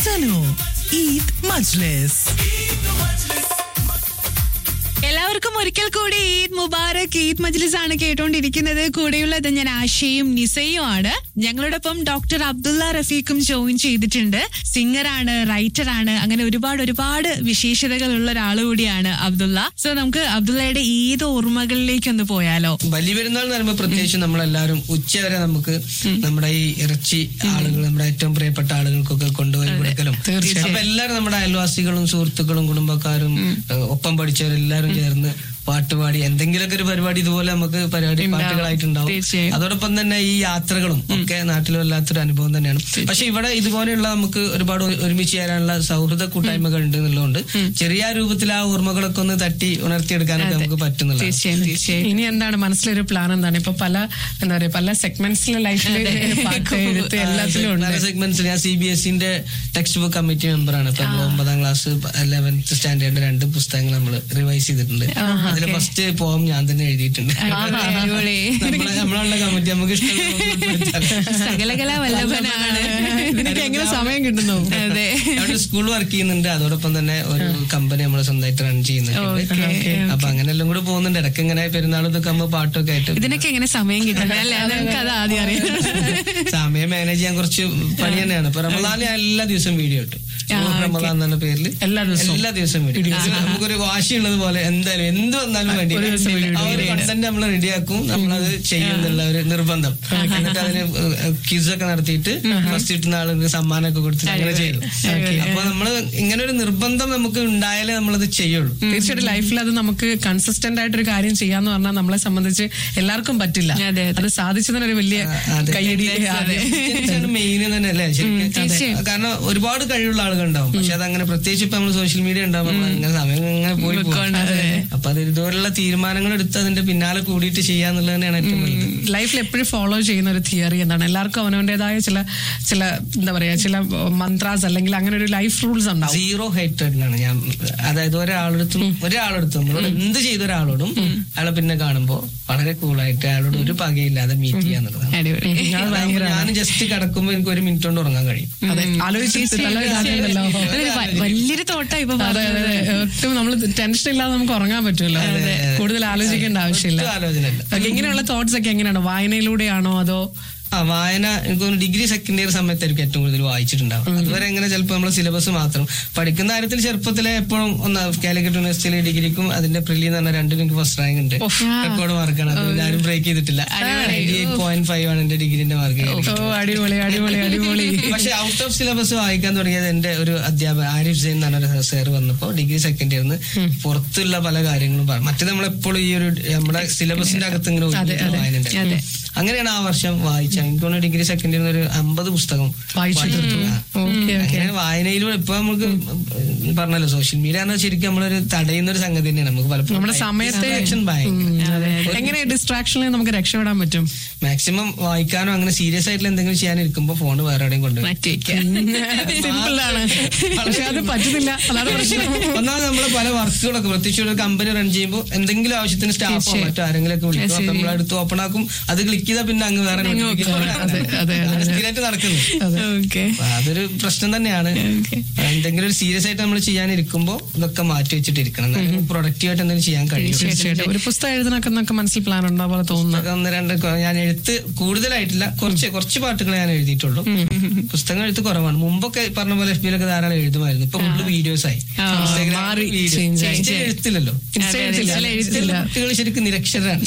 Sano Eid Majlis. എല്ലാവർക്കും ഒരിക്കൽ കൂടി ഈദ് മുബാറക് ഈദ് മജ്ലിസ് ആണ് കേട്ടോണ്ടിരിക്കുന്നത് കൂടെയുള്ളത് ഞാൻ ആശയും നിസയും ആണ് ഞങ്ങളോടൊപ്പം ഡോക്ടർ അബ്ദുള്ള റഫീഖും ജോയിൻ ചെയ്തിട്ടുണ്ട് സിംഗറാണ് റൈറ്ററാണ് അങ്ങനെ ഒരുപാട് ഒരുപാട് വിശേഷതകളുള്ള ഒരാൾ കൂടിയാണ് അബ്ദുള്ള സോ നമുക്ക് അബ്ദുള്ളയുടെ ഈദ് ഓർമ്മകളിലേക്ക് ഒന്ന് പോയാലോ ബലി പെരുന്നാൾ എന്ന് പറയുമ്പോൾ പ്രത്യേകിച്ച് നമ്മളെല്ലാവരും ഉച്ചവരെ നമുക്ക് നമ്മുടെ ഈ ഇറച്ചി ആളുകൾ നമ്മുടെ ഏറ്റവും പ്രിയപ്പെട്ട ആളുകൾക്കൊക്കെ കൊണ്ടുപോയി കൊടുക്കലും അപ്പൊ എല്ലാവരും നമ്മുടെ അയൽവാസികളും സുഹൃത്തുക്കളും കുടുംബക്കാരും ഏഹ്, ഒപ്പം പഠിച്ചവരെല്ലാവരും ചേർന്ന് പാട്ടുപാടി എന്തെങ്കിലുമൊക്കെ ഒരു പരിപാടി ഇതുപോലെ നമുക്ക് പരിപാടി പാട്ടുകളായിട്ടുണ്ടാവും തീർച്ചയായും. അതോടൊപ്പം തന്നെ ഈ യാത്രകളും ഒക്കെ നാട്ടിൽ വല്ലാത്തൊരു അനുഭവം തന്നെയാണ് പക്ഷെ ഇവിടെ ഇതുപോലെയുള്ള നമുക്ക് ഒരുപാട് ഒരു- ഒരുമിച്ച് ചേരാനുള്ള സൗഹൃദ കൂട്ടായ്മകൾ ഉണ്ട് എന്നുള്ളതുകൊണ്ട് ചെറിയ രൂപത്തിൽ ആ ഓർമ്മകളൊക്കെ ഒന്ന് തട്ടി ഉണർത്തിയെടുക്കാനൊക്കെ നമുക്ക് പറ്റുന്നില്ല തീർച്ചയായും തീർച്ചയായും ഇനി എന്താണ് മനസ്സിലൊരു പ്ലാൻ എന്താണ് ഇപ്പൊ പല എന്താ പറയാ പല സെഗ്മെന്റ്സിലെ ലൈഫിൽ പാട്ട് എഴുത്ത് എല്ലാത്തിലും ഉണ്ട് പല സെഗ്മെന്റ്സ് ഞാൻ സി ബി എസ് സിന്റെ ടെക്സ്റ്റ് ബുക്ക് കമ്മിറ്റി മെമ്പറാണ് ഇപ്പൊ നമ്മള് ഒമ്പതാം ക്ലാസ് ലെവൻത്ത് സ്റ്റാൻഡേർഡ് രണ്ട് പുസ്തകങ്ങൾ നമ്മൾ റിവൈസ് ചെയ്തിട്ടുണ്ട് അതിൽ ഫസ്റ്റ് പോം ഞാൻ തന്നെ എഴുതിയിട്ടുണ്ട് അടിപൊളി. നമ്മളെ നമ്മളുള്ള കമ്മിറ്റി നമുക്ക് ഇഷ്ടമുള്ള സകലകല വല്ലഭനാണ് ഇതിനൊക്കെ എങ്ങനെ സമയം കിട്ടുന്നു അതെ അവിടെ സ്കൂൾ വർക്ക് ചെയ്യുന്നുണ്ട് അതോടൊപ്പം തന്നെ ഒരു കമ്പനി നമ്മൾ സ്വന്തമായിട്ട് റൺ ചെയ്യുന്നുണ്ട് അപ്പൊ അങ്ങനെ എല്ലാം കൂടെ പോകുന്നുണ്ട് ഇടയ്ക്ക് ഇങ്ങനെ പെരുന്നാൾ ഇതൊക്കെ ആകുമ്പോ പാട്ടൊക്കെ ആയിട്ട് ഇതിനൊക്കെ എങ്ങനെ സമയം കിട്ടുന്നത് അല്ലേ നമുക്ക് അത് ആദ്യം അറിയാം സമയം മാനേജ് ചെയ്യാൻ കുറച്ച് പണി തന്നെയാണ് ഇപ്പൊ റമദാൻ ഞാൻ എല്ലാ ദിവസവും വീഡിയോ ഇട്ടു റമദാൻ എന്ന പേരിൽ എല്ലാ ദിവസവും എല്ലാ ദിവസവും വീഡിയോ നമുക്കൊരു വാശിയുള്ളത് പോലെ എന്തായാലും എന്ത് വന്നാലും വേണ്ടി ആ ഒരു കണ്ടന്റ് നമ്മൾ റെഡിയാക്കും നമ്മളത് ചെയ്യും എന്നുള്ള ഒരു നിർബന്ധം എന്നിട്ട് അതിന് ക്യൂസ് ഒക്കെ നടത്തിയിട്ട് ഫസ്റ്റ് കിട്ടുന്ന ആളുകൾക്ക് സമ്മാനമൊക്കെ കൊടുത്തിട്ട് അങ്ങനെ ചെയ്യും അപ്പൊ നമ്മള് ഇങ്ങനെ ഒരു നിർബന്ധം നമുക്ക് ഉണ്ടായാലേ നമ്മളത് ചെയ്യുള്ളൂ തീർച്ചയായിട്ടും ലൈഫിൽ അത് നമുക്ക് കൺസിസ്റ്റന്റ് ആയിട്ടൊരു കാര്യം ചെയ്യാന്ന് പറഞ്ഞാൽ നമ്മളെ സംബന്ധിച്ച് എല്ലാവർക്കും പറ്റില്ല അതെ, അത് സാധിച്ചതിനൊരു വലിയ കയ്യടി മെയിൻ തന്നെ അല്ലേ ശരിക്കും തീർച്ചയായും. കാരണം ഒരുപാട് കഴിവുള്ള ആളുകൾ ഉണ്ടാവും പക്ഷെ അത് അങ്ങനെ പ്രത്യേകിച്ച് ഇപ്പൊ നമ്മൾ സോഷ്യൽ മീഡിയ ഉണ്ടാവും നമ്മൾ അങ്ങനെ സമയം ഇങ്ങനെ പോയി പോകും. അപ്പൊ അത് ഇതുപോലുള്ള തീരുമാനങ്ങൾ എടുത്ത് അതിന്റെ പിന്നാലെ കൂടിയിട്ട് ചെയ്യാന്നുള്ളത് തന്നെയാണ് ഏറ്റവും വലുത് ലൈഫിൽ എപ്പോഴും ഫോളോ ചെയ്യുന്ന ഒരു തിയറി എന്താണ് എല്ലാവർക്കും അവനവന്റേതായ ചില ചില എന്താ പറയാ ചില മന്ത്രാസ് അല്ലെങ്കിൽ അങ്ങനെ ഒരു ലൈഫ് റൂൾസ് ഉണ്ടാവും സീറോ ഹേറ്റഡിലാണ് ഞാൻ അതായത് ഒരാളെടുത്തും ഒരാളെടുത്തും നമ്മളോട് എന്ത് ചെയ്ത ഒരാളോടും അയാളെ പിന്നെ കാണുമ്പോ വളരെ കൂളായിട്ട് അയാളോട് ഒരു പകയില്ലാതെ മീറ്റ് ചെയ്യാന്നുള്ളതാണ് അടിപൊളി അതാവുമ്പോ ഞാൻ ജസ്റ്റ് കിടക്കുമ്പോ എനിക്ക് ഒരു മിനിറ്റ് കൊണ്ട് ഉറങ്ങാൻ കഴിയും അതെ ആലോചിച്ച് നല്ല ഇതാണല്ലോ അതൊരു വ- വലിയൊരു തോട്ടാ ഇപ്പൊ അതെ അതെ അതെ. ഒട്ടും നമ്മൾ ടെൻഷൻ ഇല്ലാതെ നമുക്ക് ഉറങ്ങാൻ പറ്റുമല്ലോ കൂടുതൽ ആലോചിക്കേണ്ട ആവശ്യമില്ല ഒട്ടും ആലോചനയില്ല ഓക്കേ, ഇങ്ങനെയുള്ള തോട്ട്സ് ഒക്കെ എങ്ങനെയാണ് വായനയിലൂടെയാണോ അതോ ആ വായന എനിക്ക് തോന്നുന്നു ഡിഗ്രി സെക്കൻഡ് ഇയർ സമയത്തായിരിക്കും ഏറ്റവും കൂടുതൽ വായിച്ചിട്ടുണ്ടാവും അതുവരെ എങ്ങനെ ചിലപ്പോൾ നമ്മൾ സിലബസ് മാത്രം പഠിക്കുന്ന കാര്യത്തിൽ ചെറുപ്പത്തിലെ എപ്പോഴും ഒന്ന് കാലിക്കറ്റ് യൂണിവേഴ്സിറ്റിയിലെ ഡിഗ്രിക്കും അതിന്റെ പ്രിലി എന്ന് പറഞ്ഞ രണ്ടിനും എനിക്ക് ഫസ്റ്റ് റാങ്ക് ഉണ്ട് റെക്കോർഡ് മാർക്കാണ് അത് ആരും ബ്രേക്ക് ചെയ്തിട്ടില്ല എയ്റ്റ് പോയിന്റ് ഫൈവ് ആണ് എന്റെ ഡിഗ്രിന്റെ മാർക്ക് ഓ അടിപൊളി അടിപൊളി അടിപൊളി പക്ഷെ ഔട്ട് ഓഫ് സിലബസ് വായിക്കാൻ തുടങ്ങിയത് എന്റെ ഒരു അധ്യാപകൻ ആരിഫ് ജെയിൻ എന്ന് പറഞ്ഞ സാർ വന്നപ്പോ ഡിഗ്രി സെക്കൻഡ് ഇയർന്ന് പുറത്തുള്ള പല കാര്യങ്ങളും പറഞ്ഞു മറ്റേ നമ്മളെപ്പോഴും ഈ ഒരു നമ്മുടെ സിലബസിന്റെ അകത്ത് ഇങ്ങനെ ഒതുങ്ങിയിട്ടുള്ള വായന ഉണ്ടായിരുന്നു. അങ്ങനെയാണ് ആ വർഷം വായിച്ചത് എനിക്ക് തോന്നുന്നു ഡിഗ്രി സെക്കൻഡ് ഇയർ ഒരു അമ്പത് പുസ്തകം വായിച്ചു തീർത്തു ആ. ഓക്കെ അങ്ങനെ വായനയിലൂടെ ഇപ്പൊ നമുക്ക് പറഞ്ഞല്ലോ സോഷ്യൽ മീഡിയ എന്ന് ശരിക്കും നമ്മളൊരു തടയുന്ന ഒരു സംഗതി തന്നെയാണ് നമുക്ക് പലപ്പോഴും നമ്മുടെ സമയത്തെ distraction ഭയങ്കര എങ്ങനെ ഡിസ്ട്രാക്ഷനിൽ നമുക്ക് രക്ഷപ്പെടാൻ പറ്റും മാക്സിമം വായിക്കാനോ അങ്ങനെ സീരിയസ് ആയിട്ടുള്ള എന്തെങ്കിലും ചെയ്യാനിരിക്കുമ്പോ ഫോൺ വേറെ എവിടെയും കൊണ്ടുപോയി മാറ്റി വെക്കാം സിമ്പിൾ ആണ് പക്ഷെ അത് പറ്റുന്നില്ല അതാണ് പ്രശ്നം ഒന്നാമത് നമ്മള് പല വർക്കുകളൊക്കെ പ്രത്യേകിച്ച് ഒരു കമ്പനി റൺ ചെയ്യുമ്പോൾ എന്തെങ്കിലും ആവശ്യത്തിന് സ്റ്റാഫോ മറ്റോ ആരെങ്കിലും ഒക്കെ വിളിക്കും അപ്പൊ നമ്മൾ അടുത്ത് ഓപ്പൺ ആക്കും അത് ക്ലിക്ക് ചെയ്താൽ പിന്നെ അങ്ങ് വേറെ അതെ, അതെ, അതാണ് സ്ഥിരമായിട്ട് നടക്കുന്നത് ഓക്കെ അപ്പൊ അതൊരു പ്രശ്നം തന്നെയാണ് എന്തെങ്കിലും ഒരു സീരിയസ് ആയിട്ട് നമ്മൾ ചെയ്യാനിരിക്കുമ്പോ ഇതൊക്കെ മാറ്റി വെച്ചിട്ട് ഇരിക്കണം പ്രൊഡക്റ്റീവ് ആയിട്ട് എന്തെങ്കിലും ചെയ്യാൻ കഴിയും തീർച്ചയായിട്ടും ഒരു പുസ്തകം എഴുതാനൊക്കെ നമുക്ക് മനസ്സിൽ പ്ലാൻ ഉണ്ടോ പോലെ തോന്നുന്നു പുസ്തകം ഒന്ന് രണ്ട് കൊ- ഞാൻ എഴുത്ത് കൂടുതലായിട്ടില്ല കുറച്ച് കുറച്ച് പാട്ടുകൾ ഞാൻ എഴുതിയിട്ടുള്ളൂ പുസ്തകം എഴുത്ത് കുറവാണ് മുമ്പൊക്കെ പറഞ്ഞ പോലെ എഫ് ബിയിലൊക്കെ ധാരാളം എഴുതുമായിരുന്നു ഇപ്പൊ ഫുള്ള് വീഡിയോസ് ആയി മാറി, വീഡിയോ change ആയി. ഇൻസ്റ്റയിൽ എഴുത്തില്ലല്ലോ ഇൻസ്റ്റയിൽ എഴുത്തില്ല കുട്ടികൾ ശരിക്കും നിരക്ഷരാണ്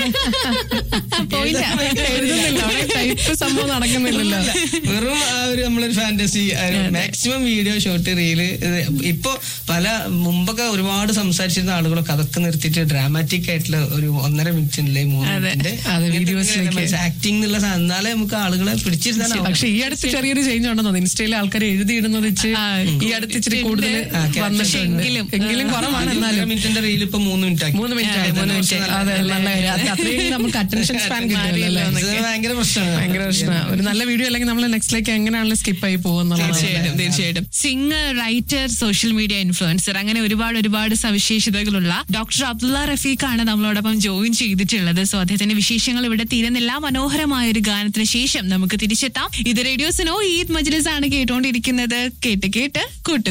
എഴുതുന്നില്ല അവിടെ ടൈപ്പ് സംഭവം നടക്കുന്നില്ലല്ലോ വെറും ആ ഒരു നമ്മളൊരു fantasy maximum video shot reel ഇപ്പൊ പല മുമ്പൊക്കെ ഒരുപാട് സംസാരിച്ചിരുന്ന ആളുകളൊക്കെ അതൊക്കെ നിർത്തിയിട്ട് ഡ്രാമാറ്റിക് ആയിട്ടുള്ള ഒരു ഒന്നര മിനിറ്റിന്റെ മൂന്ന് മിനിറ്റിന്റെ അതെ, വീഡിയോസിലേക്ക്. ആക്ടിങ് എന്നുള്ള സാധനം എന്നാലേ നമുക്ക് ആളുകളെ പിടിച്ചിരുത്താൻ പക്ഷെ ഈ അടുത്ത് ചെറിയൊരു ചേഞ്ച് ഉണ്ടെന്നോ ഇൻസ്റ്റയിലെ ആൾക്കാർ എഴുതിയിടുന്നത് വെച്ച് ഈ അടുത്ത് ഇച്ചിരി കൂടുതൽ വന്നിട്ടുണ്ട് എങ്കിലും കുറവാണ് എന്നാലും മിനിറ്റിന്റെ റീൽ ഇപ്പൊ മൂന്ന് മിനിറ്റ് ആക്കി മൂന്ന് മിനിറ്റ് ആയി മൂന്ന് മിനിറ്റ് അതെ നല്ല കാര്യം. അത് അത്രയും നമുക്ക് അറ്റൻഷൻ സ്പാൻ കിട്ടില്ലല്ലോ ഇത് ഭയങ്കര പ്രശ്നമാണ് ഭയങ്കര പ്രശ്നമാണ് ഒരു നല്ല വീഡിയോ അല്ലെങ്കിൽ നമ്മൾ നെക്സ്റ്റിലേക്ക് എങ്ങനെയാണെങ്കിലും സ്കിപ്പ് ആയി പോകുന്നുള്ളതാണ് തീർച്ചയായിട്ടും തീർച്ചയായിട്ടും singer writer social media influencer അങ്ങനെ ഒരുപാട് ഒരുപാട് സവിശേഷതകളുള്ള ഡോക്ടർ അബ്ദുള്ള റഫീഖാണ് നമ്മളോടൊപ്പം ജോയിൻ ചെയ്തിട്ടുള്ളത് സോ അദ്ദേഹത്തിന്റെ വിശേഷങ്ങൾ ഇവിടെ തീരുന്നില്ല മനോഹരമായ ഒരു ഗാനത്തിന് ശേഷം നമുക്ക് തിരിച്ചെത്താം ഇത് റേഡിയോ സുനോ ഈദ് മജ്ലിസ് ആണ് കേട്ടോണ്ടിരിക്കുന്നത് കേട്ട് കേട്ട് കൂട്ടു